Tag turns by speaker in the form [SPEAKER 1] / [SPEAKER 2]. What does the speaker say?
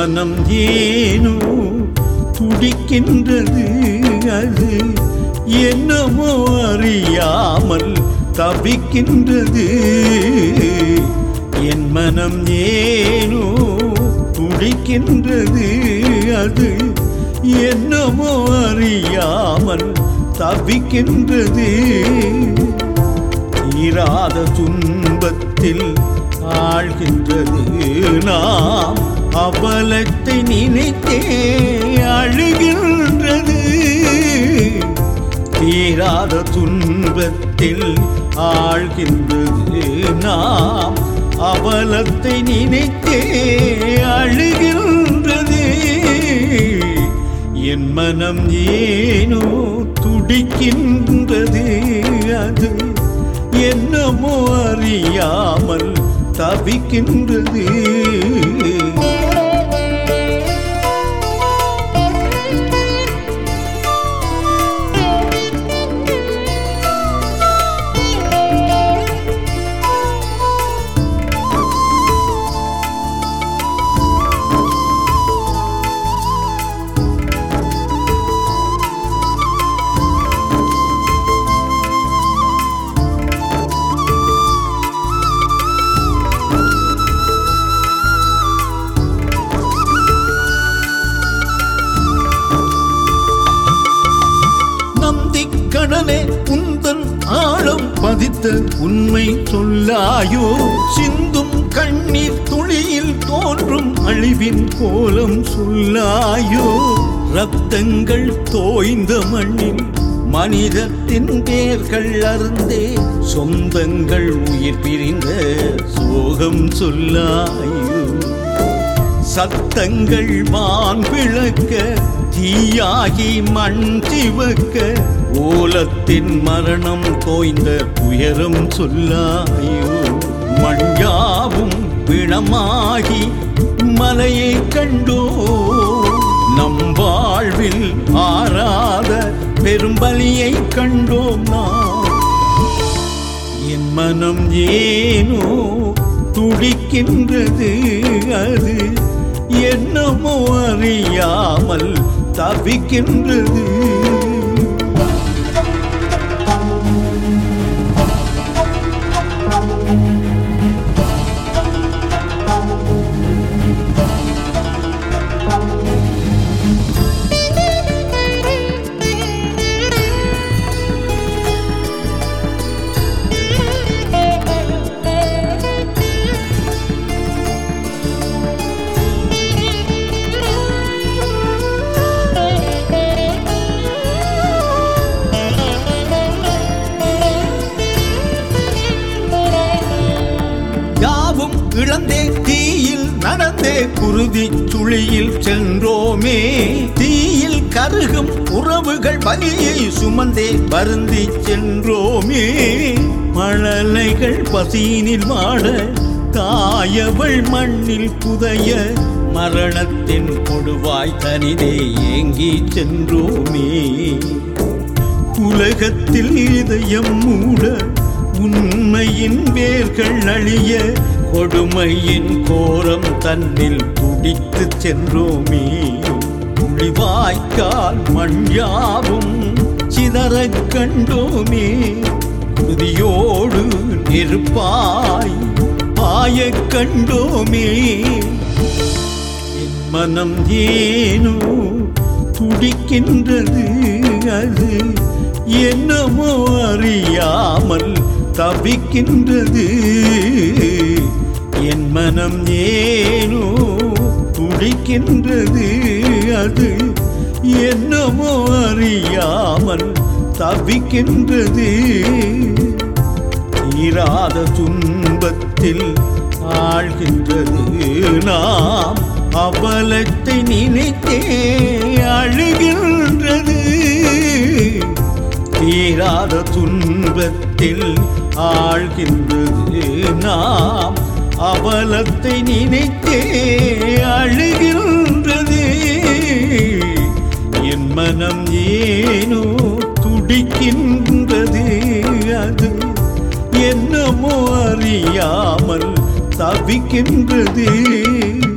[SPEAKER 1] மனம் ஏனோ துடிக்கின்றது அது என்னமோ அறியாமல் தவிக்கின்றது என் மனம் ஏனோ துடிக்கின்றது அது என்னமோ அறியாமல் தவிக்கின்றது தீராத துன்பத்தில் ஆழ்கின்றது நாம் அவலத்தை நினைத்தே அழுகின்றது தீராத துன்பத்தில் ஆழ்கின்றது நாம் அவலத்தை நினைத்தே அழுகின்றது என் மனம் ஏனோ துடிக்கின்றது அது என்னமோ அறியாமல் தவிக்கின்றது நந்திக்கடலே உந்தன் ஆழம் பதித்த உண்மை சொல்லாயோ சிந்தும் கண்ணீர் துளியில் தோன்றும் அழிவின் கோலம் சொல்லாயோ ரத்தங்கள் தோய்ந்த மண்ணில் மனிதத்தின் பேர்கள் அருந்தே சொந்தங்கள் உயிர் பிரிந்த சோகம் சொல்லாயோ சத்தங்கள் வான் விளக்க தீயாகி மண் சிவக்க ஓலத்தின் மரணம் தோய்ந்த துயரம் சொல்லாயோ மண்யாவும் பிணமாகி மலையை கண்டோ நம் வாழ்வில் ஆறாத பெரும்பலியை கண்டோம் நாம் என் மனம் ஏனோ துடிக்கின்றது அது என்னமோ அறியாமல் தவிக்கின்றது யாவும் இழந்தே தீயில் நடந்தே குருதி சுழியில் சென்றோமே தீயில் கருகும் உறவுகள் வலியை சுமந்தே வருந்தி சென்றோமே மழலைகள் பசியினில் வாட தாயவள் மண்ணில் புதைய மரணத்தின் கொடுவாய் தனிதே ஏங்கி சென்றோமே உலகத்தில் இதயம் மூட உண்மையின் வேர்கள் அழிய கொடுமையின் கோரம் தன்னில் துடித்து சென்றோமே புலிவாய்க்கால் மண்யாவும் சிதறக் கண்டோமே குருதியோடு நெருப்பாய் பாயக் கண்டோமே என் மனம் ஏனோ துடிக்கின்றது அது என்னமோ அறியாமல் தவிக்கின்றது என் மனம் ஏனோ துடிக்கின்றது அது என்னமோ அறியாமல் தவிக்கின்றது தீராத துன்பத்தில் ஆழ்கின்றது நாம் அவலத்தை நினைத்தே அழுகின்றது தீராத துன்பத்தில் ஆழ்கின்றது நாம் அவலத்தை நினைத்தே அழுகின்றது என் மனம் ஏனோ துடிக்கின்றது அது என்னமோ அறியாமல் தவிக்கின்றது